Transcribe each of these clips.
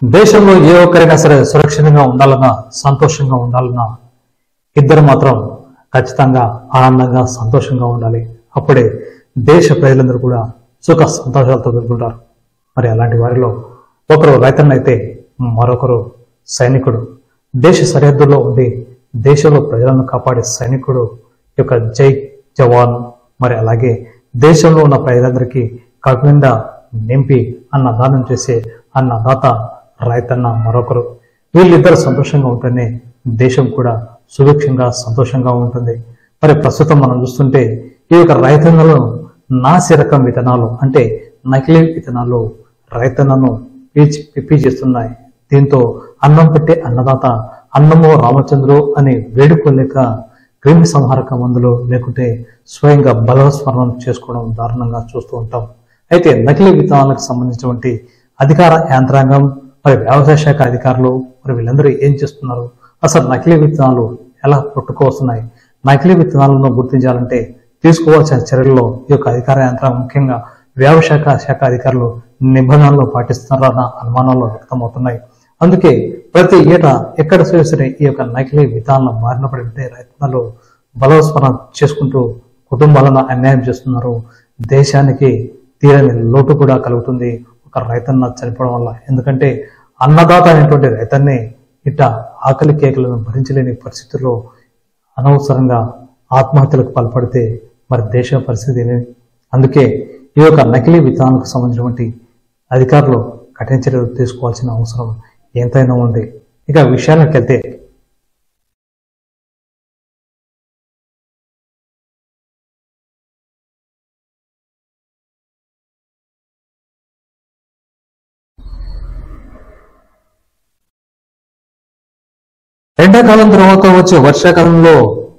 దేశంలో ఏ ఒక్కరైనా సరే సురక్షితంగా ఉండాలన్నా సంతోషంగా ఉండాలన్నా ఇద్దరు మాత్రం ఖచ్చితంగా ఆనందంగా సంతోషంగా ఉండాలి అప్పుడే దేశ ప్రజలందరూ కూడా సుఖ సంతోషాలతో ఎదుర్కొంటారు మరి అలాంటి వారిలో ఒకరు రైతన్నైతే మరొకరు సైనికుడు దేశ సరిహద్దుల్లో ఉండి దేశంలో ప్రజలను కాపాడే సైనికుడు యొక్క జై జవాన్ మరి అలాగే దేశంలో ఉన్న ప్రజలందరికీ కడుపునిండా నింపి అన్నదానం చేసే అన్నదాత రైతన్న మరొకరు వీళ్ళిద్దరు సంతోషంగా ఉంటేనే దేశం కూడా సుభిక్షంగా సంతోషంగా ఉంటుంది మరి ప్రస్తుతం మనం చూస్తుంటే ఈ యొక్క రైతన్నలు నాసి రకం విత్తనాలు అంటే నకిలీ విత్తనాలు రైతన్నను పీచి పిప్పి చేస్తున్నాయి దీంతో అన్నం పెట్టే అన్నదాత అన్నమో రామచంద్రు అని వేడుకోలేక క్రిమి సంహారక మందులు లేకుంటే స్వయంగా బలస్మరణం చేసుకోవడం దారుణంగా చూస్తూ ఉంటాం అయితే నకిలీ విత్తనాలకు సంబంధించినటువంటి అధికార యంత్రాంగం మరి వ్యవసాయ శాఖ అధికారులు మరి వీళ్ళందరూ ఏం చేస్తున్నారు అసలు నకిలీ విత్తనాలు ఎలా పుట్టుకొస్తున్నాయి నకిలీ విత్తనాలను గుర్తించాలంటే తీసుకోవాల్సిన చర్యల్లో ఈ యొక్క అధికార యంత్రాంగం ముఖ్యంగా వ్యవసాయ శాఖ అధికారులు నిబంధనలు పాటిస్తున్నారన్న అనుమానాలు వ్యక్తమవుతున్నాయి అందుకే ప్రతి ఏటా ఎక్కడ సరే ఈ యొక్క నకిలీ విధానం బారిన పడి ఉంటే రైతులు బలోస్మరణ చేసుకుంటూ కుటుంబాలను అన్యాయం చేస్తున్నారు దేశానికి తీరని లోటు కూడా కలుగుతుంది ఒక రైతన్న చనిపోవడం వల్ల ఎందుకంటే అన్నదాత అనేటువంటి రైతన్నే ఇట్ట ఆకలి కేకలను భరించలేని పరిస్థితుల్లో అనవసరంగా ఆత్మహత్యలకు పాల్పడితే మరి దేశ పరిస్థితి ఏమి అందుకే ఈ యొక్క నకిలీ విధానాలకు సంబంధించినటువంటి అధికారులు కఠిన చర్యలు తీసుకోవాల్సిన అవసరం ఎంతైనా ఉంది ఇక విషయాలకు వెళ్తే ఎండాకాలం తర్వాత వచ్చే వర్షాకాలంలో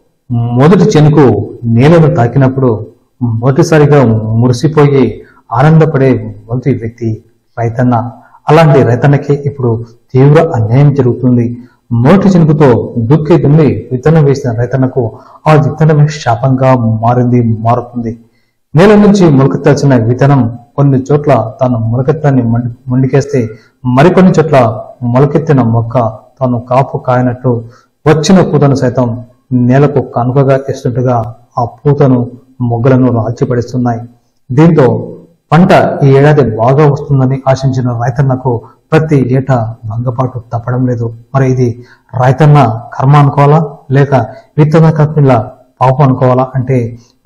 మొదటి చెనుకు నేలను తాకినప్పుడు మొదటిసారిగా మురిసిపోయి ఆనందపడే మొదటి వ్యక్తి రైతన్న అలాంటి రైతన్నకి ఇప్పుడు తీవ్ర అన్యాయం జరుగుతుంది మొదటి చెనుకుతో దుక్కి దున్ని విత్తనం వేసిన రైతన్నకు ఆ విత్తనమే శాపంగా మారింది మారుతుంది నేల నుంచి మొలకెత్తాల్సిన విత్తనం కొన్ని చోట్ల తాను మొలకెత్తాన్ని మండి- మొండికేస్తే మరికొన్ని చోట్ల మొలకెత్తిన మొక్క తాను కాపు కాయనట్టు వచ్చిన పూతను సైతం నేలకు కనుకగా ఇస్తుండగా ఆ పూతను మొగ్గలను రాల్చిపడిస్తున్నాయి దీంతో పంట ఈ ఏడాది బాగా వస్తుందని ఆశించిన రైతన్నకు ప్రతి ఏటా భంగపాటు తప్పడం లేదు మరి ఇది రైతన్న కర్మ అనుకోవాలా లేక విత్తన కంపెనీల పాపం అనుకోవాలా అంటే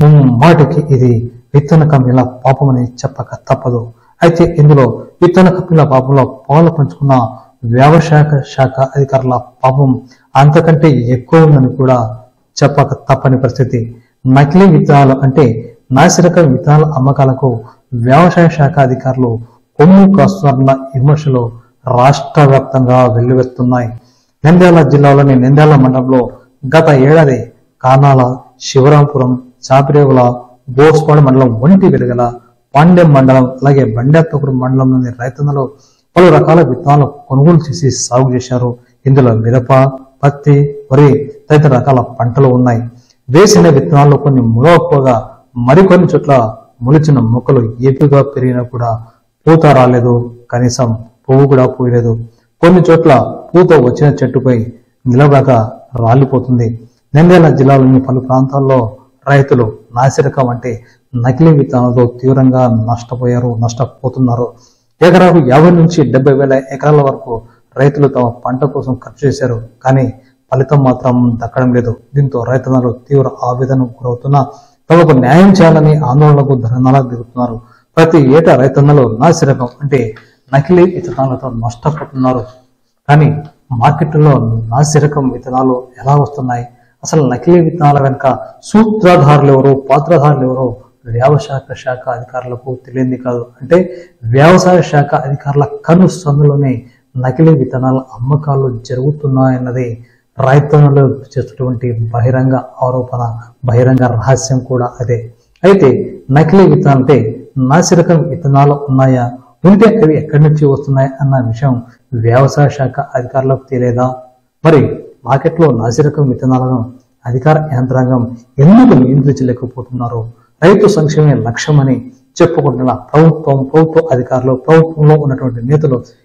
మాటికి ఇది విత్తన కంపెనీల పాపమని చెప్పక తప్పదు అయితే ఇందులో విత్తన కంపెనీల పాపంలో పాలు పంచుకున్న వ్యవసాయ శాఖ అధికారుల పాపం అంతకంటే ఎక్కువ ఉందని కూడా చెప్పక తప్పని పరిస్థితి నకిలీ విత్తనాలు అంటే నాసిరకం విత్తనాల అమ్మకాలకు వ్యవసాయ శాఖ అధికారులు కొమ్ము కాస్తున్నారన్న విమర్శలు రాష్ట్ర వ్యాప్తంగా వెల్లువెత్తున్నాయి నంద్యాల జిల్లాలోని నంద్యాల మండలంలో గత ఏడాది కానాల శివరాంపురం చాపిరేవుల బోస్పాడు మండలం ఒంటి వెలుగల పాండ్యం మండలం అలాగే బండాపురం మండలంలోని రైతన్నలు పలు రకాల విత్తనాలు కొనుగోలు చేసి సాగు చేశారు ఇందులో మిరప పత్తి వరి తదితర రకాల పంటలు ఉన్నాయి వేసిన విత్తనాల్లో కొన్ని ములవపోగా మరికొన్ని చోట్ల మొలిచిన మొక్కలు ఏపుగా పెరిగినా కూడా పూత రాలేదు కనీసం పువ్వు కూడా పూయలేదు కొన్ని చోట్ల పూత వచ్చిన చెట్టుపై నిలవక రాలిపోతుంది నంద్యాల జిల్లాలోని పలు ప్రాంతాల్లో రైతులు నాసిరకం అంటే నకిలీ విత్తనాలతో తీవ్రంగా నష్టపోయారు నష్టపోతున్నారు ఎకరాకు యాభై నుంచి డెబ్బై వేల ఎకరాల వరకు రైతులు తమ పంట కోసం ఖర్చు చేశారు కానీ ఫలితం మాత్రం దక్కడం లేదు దీంతో రైతన్నలు తీవ్ర ఆవేదనకు గురవుతున్నా తమకు న్యాయం చేయాలని ఆందోళనకు ధర్నాలకు దిగుతున్నారు ప్రతి ఏటా రైతన్నలు నాసిరకం అంటే నకిలీ విత్తనాలతో నష్టపోతున్నారు కానీ మార్కెట్లో నాసిరకం విత్తనాలు ఎలా వస్తున్నాయి అసలు నకిలీ విత్తనాల వెనుక సూత్రధారులు ఎవరు పాత్రధారులు ఎవరు వ్యవసాయ శాఖ అధికారులకు తెలియంది కాదు అంటే వ్యవసాయ శాఖ అధికారుల కను సందులోనే నకిలీ విత్తనాల అమ్మకాలు జరుగుతున్నాయన్నది రైతన్నులు చేస్తున్నటువంటి బహిరంగ ఆరోపణ బహిరంగ రహస్యం కూడా అదే అయితే నకిలీ విత్తనాలు అంటే నాసిరకం విత్తనాలు ఉన్నాయా ఉంటే అవి ఎక్కడి నుంచి వస్తున్నాయి అన్న విషయం వ్యవసాయ శాఖ అధికారులకు తెలియదా మరి మార్కెట్లో నాసిరకం విత్తనాలను అధికార యంత్రాంగం ఎందుకు నియంత్రించలేకపోతున్నారు రైతు సంక్షేమే లక్ష్యమని చెప్పుకుంటున్న ప్రభుత్వం ప్రభుత్వ అధికారులు ప్రభుత్వంలో ఉన్నటువంటి నేతలు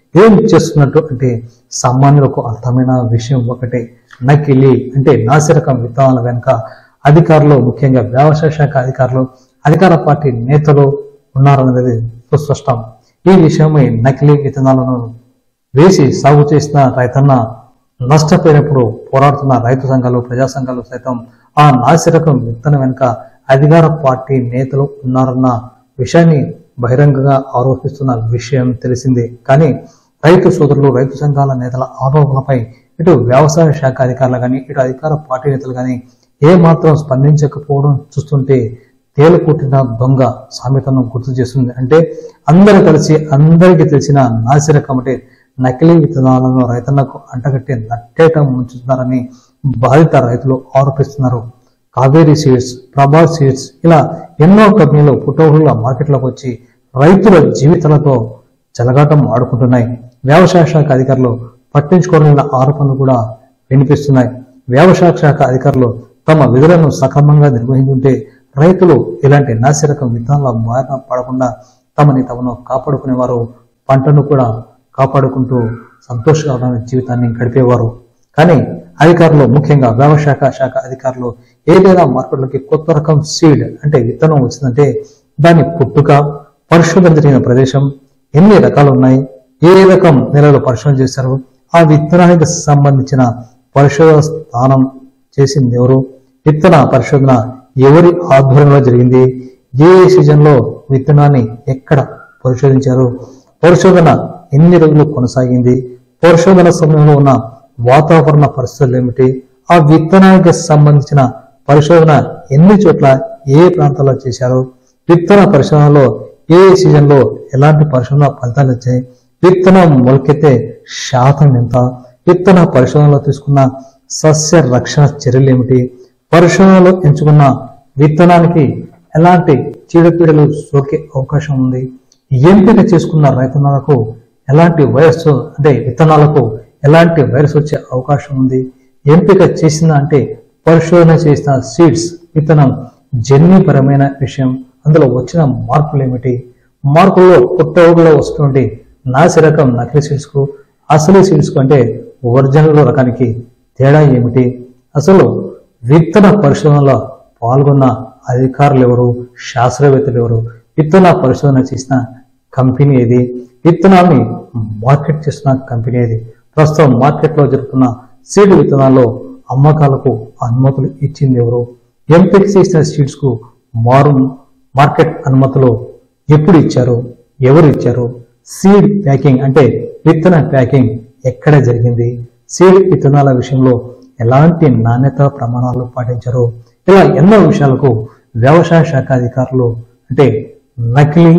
ఏం చేస్తున్నట్టు అంటే సామాన్యులకు అర్థమైన విషయం ఒకటే నకిలీ అంటే నాసిరకం విత్తనాల వెనుక అధికారులు ముఖ్యంగా వ్యవసాయ శాఖ అధికారులు అధికార పార్టీ నేతలు ఉన్నారన్నది సుస్పష్టం ఈ విషయమై నకిలీ విత్తనాలను వేసి సాగు చేసిన రైతన్న నష్టపోయినప్పుడు పోరాడుతున్న రైతు సంఘాలు ప్రజా సంఘాలు సైతం ఆ నాసిరకం విత్తనం వెనుక అధికార పార్టీ నేతలు ఉన్నారన్న విషయాన్ని బహిరంగంగా ఆరోపిస్తున్న విషయం తెలిసిందే కానీ రైతు సోదరులు రైతు సంఘాల నేతల ఆరోపణలపై ఇటు వ్యవసాయ శాఖ అధికారులు కానీ ఇటు అధికార పార్టీ నేతలు కానీ ఏ మాత్రం స్పందించకపోవడం చూస్తుంటే తేలుకుట్టిన దొంగ సామెతను గుర్తు చేస్తుంది అంటే అందరూ కలిసి అందరికీ తెలిసిన నాసిరకం అంటే నకిలీ విత్తనాలను రైతన్నకు అంటగట్టి నట్టేట ముంచుతున్నారని బాధిత రైతులు ఆరోపిస్తున్నారు కావేరీ సీడ్స్ ప్రభా సీడ్స్ ఇలా ఎన్నో కంపెనీలు పుట్టోహుల మార్కెట్లోకి వచ్చి రైతుల జీవితాలతో చెలగాటం ఆడుకుంటున్నాయి వ్యవసాయ శాఖ అధికారులు పట్టించుకోవాలన్న ఆరోపణలు కూడా వినిపిస్తున్నాయి వ్యవసాయ శాఖ అధికారులు తమ విధులను సక్రమంగా నిర్వహించుంటే రైతులు ఇలాంటి నాసిరకం విత్తనాల బారిన పడకుండా తమని తమను కాపాడుకునేవారు పంటను కూడా కాపాడుకుంటూ సంతోషకరమైన జీవితాన్ని గడిపేవారు కానీ అధికారులు ముఖ్యంగా వ్యవసాయ శాఖ అధికారులు ఏదైనా మార్కెట్లోకి కొత్త రకం సీడ్ అంటే విత్తనం వచ్చిందంటే దాని పుట్టుక పరిశోధన జరిగిన ప్రదేశం ఎన్ని రకాలు ఉన్నాయి ఏ రకం నెలలో పరిశోధన చేశారు ఆ విత్తనానికి సంబంధించిన పరిశోధన స్థానం చేసింది ఎవరు విత్తన పరిశోధన ఎవరి ఆధ్వర్యంలో జరిగింది ఏ సీజన్లో విత్తనాన్ని ఎక్కడ పరిశోధించారు పరిశోధన ఎన్ని రోజులు కొనసాగింది పరిశోధన సమయంలో ఉన్న వాతావరణ పరిస్థితులు ఏమిటి ఆ విత్తనానికి సంబంధించిన పరిశోధన ఎన్ని చోట్ల ఏ ప్రాంతాల్లో చేశారు విత్తన పరిశోధనలో ఏ సీజన్లో ఎలాంటి పరిశోధన ఫలితాలు వచ్చాయి విత్తనం మొలకెత్తే శాతం ఎంత విత్తన పరిశోధనలో తీసుకున్న సస్య రక్షణ చర్యలు ఏమిటి పరిశోధనలో ఎంచుకున్న విత్తనానికి ఎలాంటి చీడపీడలు సోకే అవకాశం ఉంది ఎంపిక చేసుకున్న రైతన్నలకు ఎలాంటి వయస్సు అంటే విత్తనాలకు ఎలాంటి వైరస్ వచ్చే అవకాశం ఉంది ఎంపిక చేసిన అంటే పరిశోధన చేసిన సీడ్స్ విత్తనం జన్యుపరమైన విషయం అందులో వచ్చిన మార్పులు ఏమిటి మార్పుల్లో పుట్టవులో వస్తున్నటువంటి నాసి రకం నకిలీ సీడ్స్ కు అసలు సీడ్స్ కు అంటే ఒరిజినల్ రకానికి తేడా ఏమిటి అసలు విత్తన పరిశోధనలో పాల్గొన్న అధికారులు ఎవరు శాస్త్రవేత్తలు ఎవరు విత్తన పరిశోధన చేసిన కంపెనీ ఏది విత్తనాన్ని మార్కెట్ చేసిన కంపెనీ ఏది ప్రస్తుతం మార్కెట్లో జరుగుతున్న సీడ్ విత్తనాల్లో అమ్మకాలకు అనుమతులు ఇచ్చింది ఎవరు ఎంపిక చేసిన సీడ్స్ కు మారు మార్కెట్ అనుమతులు ఎప్పుడు ఇచ్చారు ఎవరు ఇచ్చారు సీడ్ ప్యాకింగ్ అంటే విత్తన ప్యాకింగ్ ఎక్కడ జరిగింది సీడ్ విత్తనాల విషయంలో ఎలాంటి నాణ్యత ప్రమాణాలు పాటించారు ఇలా ఎన్నో విషయాలకు వ్యవసాయ శాఖ అధికారులు అంటే నకిలీ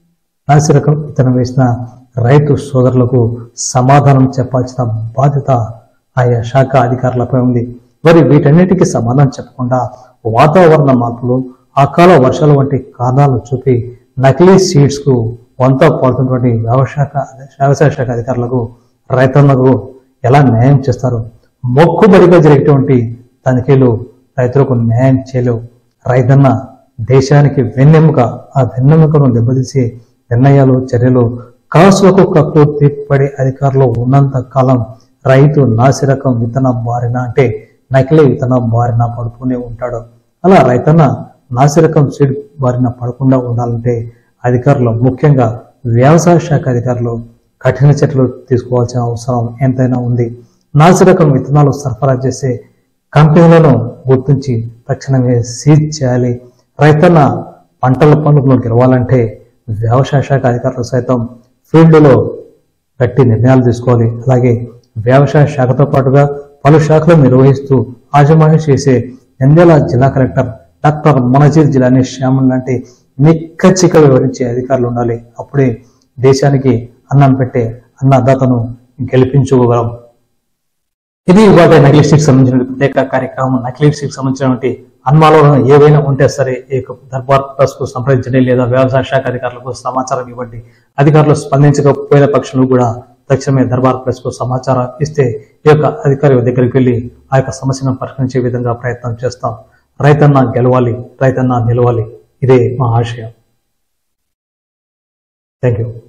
నాసిరకం విత్తనం వేసిన రైతు సోదరులకు సమాధానం చెప్పాల్సిన బాధ్యత ఆయా శాఖ అధికారులపై ఉంది మరి వీటన్నిటికీ సమాధానం చెప్పకుండా వాతావరణ మార్పులు అకాల వర్షాలు వంటి కారణాలు చూపి నకిలీ సీడ్స్ కు వంత పాడుతున్నటువంటి వ్యవసాయ వ్యవసాయ శాఖ అధికారులకు రైతన్నలకు ఎలా న్యాయం చేస్తారు మొక్కుబడిగా జరిగేటువంటి తనిఖీలు రైతులకు న్యాయం చేయలేవు రైతన్న దేశానికి వెన్నెముక ఆ వెన్నెముకను దెబ్బతీసే నిర్ణయాలు చర్యలు కాసులకు కక్కు తిప్పడి అధికారులు ఉన్నంత కాలం రైతు నాసిరకం విత్తనం బారిన అంటే నకిలీ విత్తనం బారిన పడుతూనే ఉంటాడు అలా రైతన్న నాసిరకం సీడ్ బారిన పడకుండా ఉండాలంటే అధికారులు ముఖ్యంగా వ్యవసాయ శాఖ అధికారులు కఠిన చర్యలు తీసుకోవాల్సిన అవసరం ఎంతైనా ఉంది నాసిరకం విత్తనాలు సరఫరా చేసే కంపెనీలను గుర్తించి తక్షణమే సీజ్ చేయాలి రైతన్న పంటల పనులను గెలవాలంటే వ్యవసాయ శాఖ అధికారులు సైతం ఫీల్డ్లో గట్టి నిర్ణయాలు తీసుకోవాలి అలాగే వ్యవసాయ శాఖతో పాటుగా పలు శాఖలు నిర్వహిస్తూ ఆజమాయి చేసే నంద్యాల జిల్లా కలెక్టర్ డాక్టర్ మనజీర్ జిలానీ శ్యామల్ లాంటి నిక్కచ్చిక వివరించే అధికారులు ఉండాలి అప్పుడే దేశానికి అన్నం పెట్టే అన్నదాతను గెలిపించుకోగలం ఇది ఇవాళ నకిలీ స్టిక్ సంబంధించిన ప్రత్యేక కార్యక్రమం నకిలీ స్టిక్ సంబంధించినటువంటి అనుమానాలు ఏవైనా ఉంటే సరే ఈ యొక్క దర్బార్ ప్లస్ కు సంప్రదించండి లేదా వ్యవసాయ శాఖ అధికారులకు సమాచారం ఇవ్వండి అధికారులు స్పందించకపోయిన పక్షంలో కూడా తక్షణమే దర్బార్ ప్లస్ కు సమాచారం ఇస్తే ఈ యొక్క అధికారి దగ్గరికి వెళ్ళి ఆ యొక్క సమస్యను పరిష్కరించే విధంగా ప్రయత్నం చేస్తాం రైతన్న గెలవాలి రైతన్న నిలవాలి ఇదే మా ఆశయం థ్యాంక్ యూ